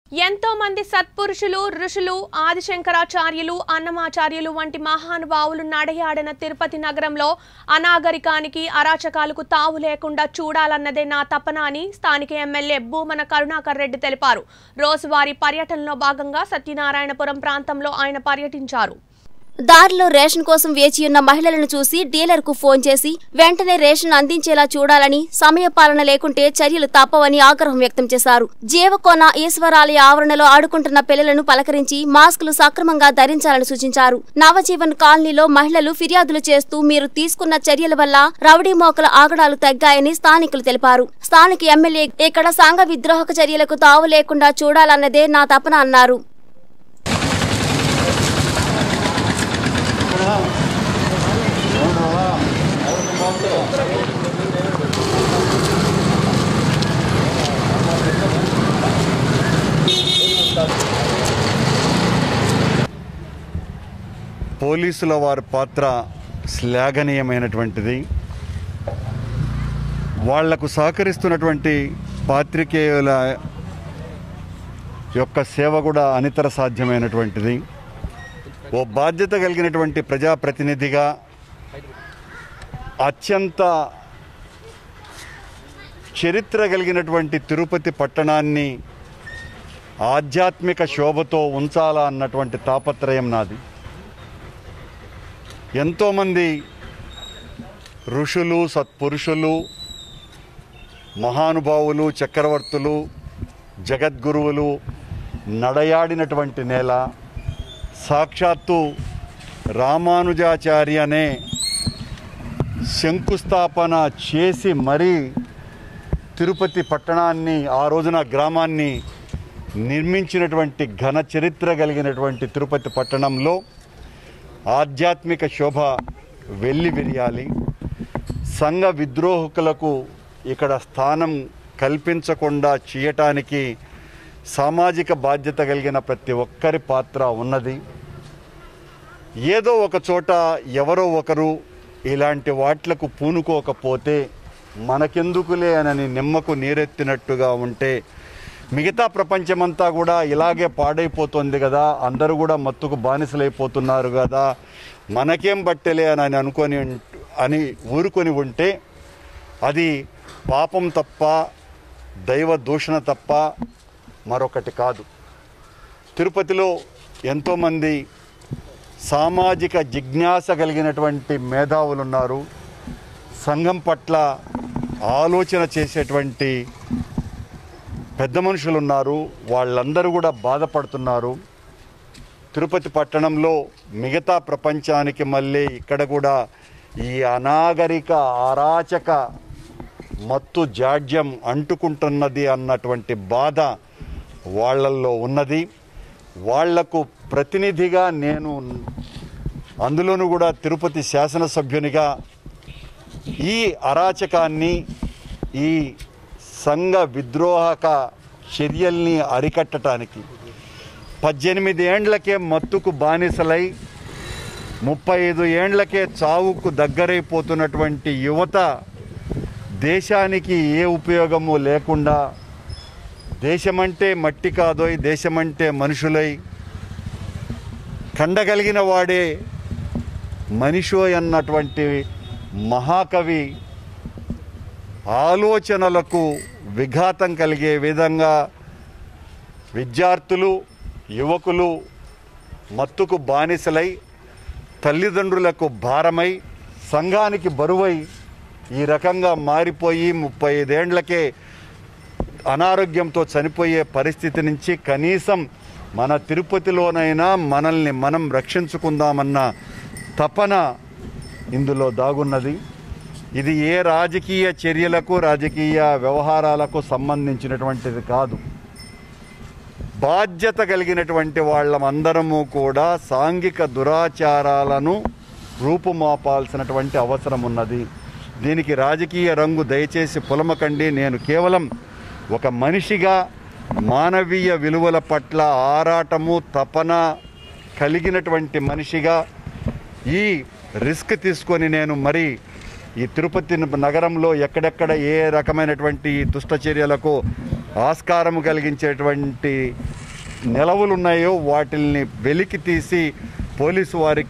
ఎంతో మంది సత్పురుషులు ఋషులు ఆదిశంకరాచార్యులు అన్నమాచార్యులు వంటి మహానుభావులు నడయాడిన తిరుపతి నగరంలో అనాగరికానికి అరాచకాలకు తావు లేకుండా చూడాలన్నదే నా తపన అని స్థానిక ఎమ్మెల్యే భూమన కరుణాకర్ రెడ్డి తెలిపారు రోజువారీ పర్యటనలో భాగంగా సత్యనారాయణపురం ప్రాంతంలో ఆయన పర్యటించారు దారిలో రేషన్ కోసం వేచి ఉన్న మహిళలను చూసి డీలర్ కు ఫోన్ చేసి వెంటనే రేషన్ అందించేలా చూడాలని సమయపాలన లేకుంటే చర్యలు తప్పవని ఆగ్రహం వ్యక్తం చేశారు జీవకోన ఈశ్వరాలయ ఆవరణలో ఆడుకుంటున్న పిల్లలను పలకరించి మాస్కులు సక్రమంగా ధరించాలని సూచించారు నవజీవన్ కాలనీలో మహిళలు ఫిర్యాదులు చేస్తూ మీరు తీసుకున్న చర్యల వల్ల రౌడీ మోకల ఆగడాలు తగ్గాయని స్థానికులు తెలిపారు స్థానిక ఎమ్మెల్యే ఇక్కడ సంఘ విద్రోహక చర్యలకు తావు లేకుండా చూడాలన్నదే నా తపన అన్నారు పోలీసుల వారి పాత్ర శ్లాఘనీయమైనటువంటిది వాళ్లకు సహకరిస్తున్నటువంటి పాత్రికేయుల యొక్క సేవ కూడా అనితర సాధ్యమైనటువంటిది ఓ బాధ్యత కలిగినటువంటి ప్రజాప్రతినిధిగా అత్యంత చరిత్ర కలిగినటువంటి తిరుపతి పట్టణాన్ని ఆధ్యాత్మిక శోభతో ఉంచాలా అన్నటువంటి తాపత్రయం నాది ఎంతోమంది ఋషులు సత్పురుషులు మహానుభావులు చక్రవర్తులు జగద్గురువులు నడయాడినటువంటి నేల సాక్షాత్తు రామానుజాచార్యనే శంకుస్థాపన చేసి మరీ తిరుపతి పట్టణాన్ని ఆ రోజున గ్రామాన్ని నిర్మించినటువంటి ఘన చరిత్ర కలిగినటువంటి తిరుపతి పట్టణంలో ఆధ్యాత్మిక శోభ వెళ్ళి విరియాలి సంఘ విద్రోహకులకు ఇక్కడ స్థానం కల్పించకుండా చేయటానికి సామాజిక బాధ్యత కలిగిన ప్రతి ఒక్కరి పాత్ర ఉన్నది ఏదో ఒక చోట ఎవరో ఒకరు ఇలాంటి వాట్లకు పూనుకోకపోతే మనకెందుకులే అని నిమ్మకు నీరెత్తినట్టుగా ఉంటే మిగతా ప్రపంచమంతా కూడా ఇలాగే పాడైపోతుంది కదా అందరూ కూడా మత్తుకు బానిసలైపోతున్నారు కదా మనకేం బట్టలే అని అని అనుకొని ఉం- అని ఊరుకొని ఉంటే అది పాపం తప్ప దైవ దూషణ తప్ప మరొకటి కాదు తిరుపతిలో ఎంతోమంది సామాజిక జిజ్ఞాస కలిగినటువంటి మేధావులు ఉన్నారు సంఘం పట్ల ఆలోచన చేసేటువంటి పెద్ద మనుషులు ఉన్నారు వాళ్ళందరూ కూడా బాధపడుతున్నారు తిరుపతి పట్టణంలో మిగతా ప్రపంచానికి మళ్ళీ ఇక్కడ కూడా ఈ అనాగరిక అరాచక మత్తు జాడ్యం అంటుకుంటున్నది అన్నటువంటి బాధ వాళ్ళల్లో ఉన్నది వాళ్లకు ప్రతినిధిగా నేను అందులోనూ కూడా తిరుపతి శాసనసభ్యునిగా ఈ అరాచకాన్ని ఈ సంఘ విద్రోహక చర్యల్ని అరికట్టడానికి పద్దెనిమిది ఏండ్లకే మత్తుకు బానిసలై ముప్పై ఐదు ఏండ్లకే చావుకు దగ్గరైపోతున్నటువంటి యువత దేశానికి ఏ ఉపయోగము లేకుండా దేశమంటే మట్టి కాదోయ్ దేశమంటే మనుషులై కండగలిగిన వాడే మనిషో అన్నటువంటి మహాకవి ఆలోచనలకు విఘాతం కలిగే విధంగా విద్యార్థులు యువకులు మత్తుకు బానిసలై తల్లిదండ్రులకు భారమై సంఘానికి బరువై ఈ రకంగా మారిపోయి ముప్పై ఐదేండ్లకే అనారోగ్యంతో చనిపోయే పరిస్థితి నుంచి కనీసం మన తిరుపతిలోనైనా మనల్ని మనం రక్షించుకుందామన్న తపన ఇందులో దాగున్నది ఇది ఏ రాజకీయ చర్యలకు రాజకీయ వ్యవహారాలకు సంబంధించినటువంటిది కాదు బాధ్యత కలిగినటువంటి వాళ్ళమందరము కూడా సాంఘిక దురాచారాలను రూపుమాపాల్సినటువంటి అవసరం ఉన్నది దీనికి రాజకీయ రంగు దయచేసి పులమకండి నేను కేవలం ఒక మనిషిగా మానవీయ విలువల పట్ల ఆరాటము తపన కలిగినటువంటి మనిషిగా ఈ రిస్క్ తీసుకొని నేను మరి ఈ తిరుపతి నగరంలో ఎక్కడెక్కడ ఏ రకమైనటువంటి దుష్ట చర్యలకు ఆస్కారం కలిగించేటువంటి నిలవలు ఉన్నాయో వాటిల్ని వెలికి తీసి పోలీసు వారికి